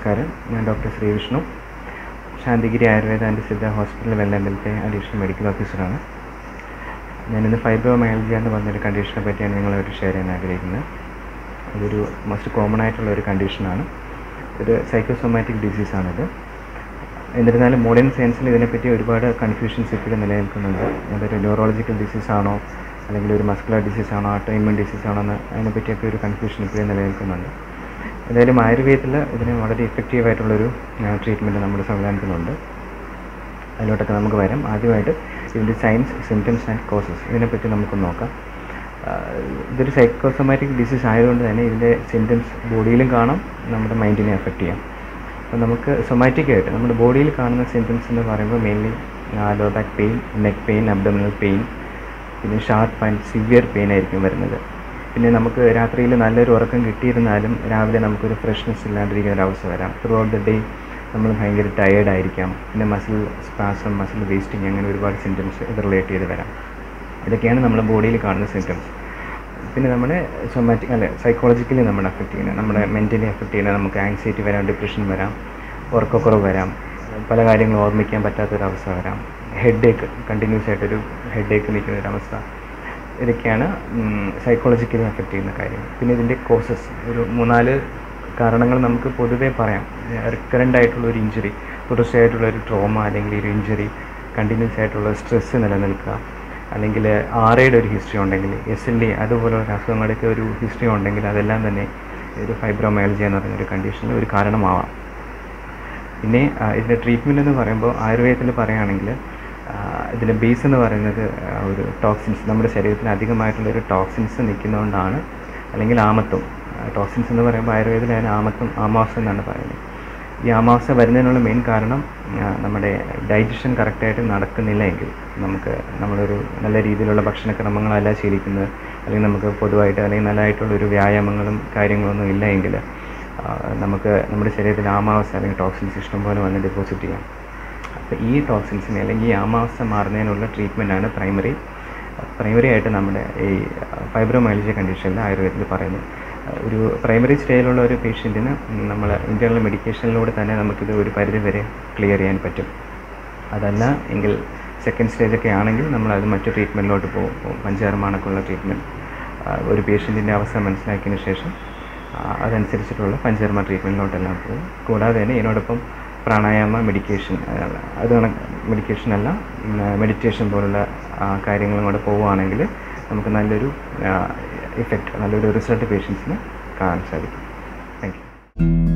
നമസ്കാരം ഞാൻ doctor Srivishnu Santhigiri Ayurveda and Siddha hospital വെള്ളമ്പലത്തെ അഡീഷണൽ മെഡിക്കൽ ഓഫീസറാണ് ഞാനിന്ന് ഫൈബ്രോമയാലജി എന്ന് പറഞ്ഞൊരു കണ്ടീഷനെ പറ്റിയാണ് നിങ്ങളായിട്ട് ഷെയർ ചെയ്യാൻ ആഗ്രഹിക്കുന്നത് ഇതൊരു മോസ്റ്റ് കോമൺ ആയിട്ടുള്ള ഒരു കണ്ടീഷനാണ് ഒരു സൈക്കോസൊമാറ്റിക് ഡിസീസാണിത് എന്നിരുന്നാലും മോഡേൺ സയൻസിൽ ഇതിനെപ്പറ്റി ഒരുപാട് കൺഫ്യൂഷൻസ് ഇപ്പോഴും നിലനിൽക്കുന്നുണ്ട് അതൊരു ന്യൂറോളജിക്കൽ ഡിസീസാണോ അല്ലെങ്കിൽ ഒരു മസ്കുലർ ഡിസീസാണോ ഓട്ടോയിമ്യൂൺ ഡിസീസാണോ എന്ന് അതിനെപ്പറ്റിയൊക്കെ ഒരു കൺഫ്യൂഷൻ ഇപ്പോഴും നിലനിൽക്കുന്നുണ്ട് എന്തായാലും ആയുർവേദത്തിൽ ഇതിന് വളരെ ഇഫക്റ്റീവ് ആയിട്ടുള്ളൊരു ട്രീറ്റ്മെൻറ്റ് നമ്മുടെ സംവിധാനത്തിലുണ്ട് അതിലോട്ടൊക്കെ നമുക്ക് വരാം ആദ്യമായിട്ട് ഇതിൻ്റെ സയൻസ് സിംറ്റംസ് ആൻഡ് കോസസ് ഇതിനെപ്പറ്റി നമുക്ക് നോക്കാം ഇതൊരു സൈക്കോസൊമാറ്റിക് ഡിസീസ് ആയതുകൊണ്ട് തന്നെ ഇതിൻ്റെ സിംറ്റംസ് ബോഡിയിലും കാണാം നമ്മുടെ മൈൻഡിനെ എഫക്റ്റ് ചെയ്യാം അപ്പോൾ നമുക്ക് സൊമാറ്റിക് ആയിട്ട് നമ്മുടെ ബോഡിയിൽ കാണുന്ന സിംറ്റംസ് എന്ന് പറയുമ്പോൾ mainly low back pain neck pain abdominal pain പിന്നെ ഷാർപ്പ് ആൻഡ് സിവിയർ പെയിൻ ആയിരിക്കും വരുന്നത് പിന്നെ നമുക്ക് രാത്രിയിൽ നല്ലൊരു ഉറക്കം കിട്ടിയിരുന്നാലും രാവിലെ നമുക്കൊരു ഫ്രഷ്നെസ് ഇല്ലാണ്ടിരിക്കുന്ന ഒരു അവസ്ഥ വരാം ത്രൂ ഔട്ട് ദ ഡേ നമ്മൾ ഭയങ്കര ടയേർഡ് ആയിരിക്കാം പിന്നെ മസിൽ സ്പാസം മസിൽ വേസ്റ്റിങ് അങ്ങനെ ഒരുപാട് സിംറ്റംസ് ഇത് റിലേറ്റ് ചെയ്ത് വരാം ഇതൊക്കെയാണ് നമ്മുടെ ബോഡിയിൽ കാണുന്ന സിംറ്റംസ് പിന്നെ നമ്മുടെ സൊമാറ്റിക് അല്ലെ സൈക്കോളജിക്കലി നമ്മളെ അഫക്റ്റ് ചെയ്യുന്നത് നമ്മുടെ മെൻ്റലി അഫക്റ്റ് ചെയ്യുന്നത് നമുക്ക് ആങ്സൈറ്റി വരാം ഡിപ്രഷൻ വരാം ഉറക്കക്കുറവ് വരാം പല കാര്യങ്ങളും ഓർമ്മിക്കാൻ പറ്റാത്തൊരവസ്ഥ വരാം ഹെഡ് ഏക്ക് കണ്ടിന്യൂസ് ആയിട്ടൊരു ഹെഡ് ഏക്ക് നിൽക്കുന്ന ഒരവസ്ഥ ഇതൊക്കെയാണ് സൈക്കോളജിക്കലി അഫക്റ്റ് ചെയ്യുന്ന കാര്യം പിന്നെ ഇതിൻ്റെ കോസസ് ഒരു മൂന്നാല് കാരണങ്ങൾ നമുക്ക് പൊതുവേ പറയാം റിക്കറൻ്റ് ആയിട്ടുള്ള ഒരു ഇഞ്ചുറി തുടർച്ചയായിട്ടുള്ള ഒരു ട്രോമ അല്ലെങ്കിൽ ഒരു ഇഞ്ചുറി കണ്ടിന്യൂസ് ആയിട്ടുള്ള സ്ട്രെസ്സ് നിലനിൽക്കുക അല്ലെങ്കിൽ ആറയുടെ ഒരു ഹിസ്റ്ററി ഉണ്ടെങ്കിൽ എസ് എൽ ഡി അതുപോലുള്ള അസുഖങ്ങളുടെയൊക്കെ ഒരു ഹിസ്റ്ററി ഉണ്ടെങ്കിൽ അതെല്ലാം തന്നെ ഒരു ഫൈബ്രോമയാലജി എന്ന് പറയുന്ന ഒരു കണ്ടീഷനിൽ ഒരു കാരണമാവാം പിന്നെ ഇതിൻ്റെ ട്രീറ്റ്മെൻറ്റ് എന്ന് പറയുമ്പോൾ ആയുർവേദത്തിൽ പറയുകയാണെങ്കിൽ ഇതിൻ്റെ ബേസ് എന്ന് പറയുന്നത് ഒരു ടോക്സിൻസ് നമ്മുടെ ശരീരത്തിൽ അധികമായിട്ടുള്ള ഒരു ടോക്സിൻസ് നിൽക്കുന്നതുകൊണ്ടാണ് അല്ലെങ്കിൽ ആമത്വം ടോക്സിൻസ് എന്ന് പറയുമ്പോൾ ആയുർവേദത്തിൽ അതിന് ആമത്വം ആമാവസ്ഥ എന്നാണ് പറയുന്നത് ഈ ആമാവസ്ഥ വരുന്നതിനുള്ള മെയിൻ കാരണം നമ്മുടെ ഡൈജഷൻ കറക്റ്റായിട്ട് നടക്കുന്നില്ല എങ്കിൽ നമുക്ക് നമ്മളൊരു നല്ല രീതിയിലുള്ള ഭക്ഷണക്രമങ്ങളല്ല ശീലിക്കുന്നത് അല്ലെങ്കിൽ നമുക്ക് പൊതുവായിട്ട് അല്ലെങ്കിൽ നല്ലതായിട്ടുള്ള ഒരു വ്യായാമങ്ങളും കാര്യങ്ങളൊന്നും ഇല്ല എങ്കിൽ നമുക്ക് നമ്മുടെ ശരീരത്തിൽ ആമാവസ്ഥ അല്ലെങ്കിൽ ടോക്സിൻസ് ഇഷ്ടംപോലെ വന്ന് ഡെപ്പോസിറ്റ് ചെയ്യാം അപ്പോൾ ഈ ടോക്സിൻസിനെ അല്ലെങ്കിൽ ഈ ആമാവസ്ഥ മാറുന്നതിനുള്ള ട്രീറ്റ്മെൻറ്റാണ് പ്രൈമറി പ്രൈമറി ആയിട്ട് നമ്മുടെ ഈ ഫൈബ്രോമൈലജി കണ്ടീഷനിൽ ആയുർവേദത്തിൽ പറയുന്നത് ഒരു പ്രൈമറി സ്റ്റേജിലുള്ള ഒരു പേഷ്യൻറ്റിന് നമ്മൾ ഇൻറ്റേർണൽ മെഡിക്കേഷനിലൂടെ തന്നെ നമുക്കിത് ഒരു പരിധി വരെ ക്ലിയർ ചെയ്യാൻ പറ്റും അതല്ല എങ്കിൽ സെക്കൻഡ് സ്റ്റേജൊക്കെ ആണെങ്കിൽ നമ്മൾ അത് മറ്റു ട്രീറ്റ്മെൻറ്റിലോട്ട് പോകും പഞ്ചകർമാണക്കുള്ള ട്രീറ്റ്മെൻറ്റ് ഒരു പേഷ്യൻറ്റിൻ്റെ അവസ്ഥ മനസ്സിലാക്കിയതിന് ശേഷം അതനുസരിച്ചിട്ടുള്ള പഞ്ചകർമ്മ ട്രീറ്റ്മെൻറ്റിലോട്ടെല്ലാം പോകും കൂടാതെ തന്നെ ഇതിനോടൊപ്പം പ്രാണായാമ മെഡിക്കേഷൻ അത് മെഡിക്കേഷൻ അല്ല മെഡിറ്റേഷൻ പോലുള്ള കാര്യങ്ങളും കൂടെ പോവുകയാണെങ്കിൽ നമുക്ക് നല്ലൊരു ഇഫക്റ്റ് നല്ലൊരു റിസൾട്ട് പേഷ്യൻസിന് കാണാൻ സാധിക്കും താങ്ക് യു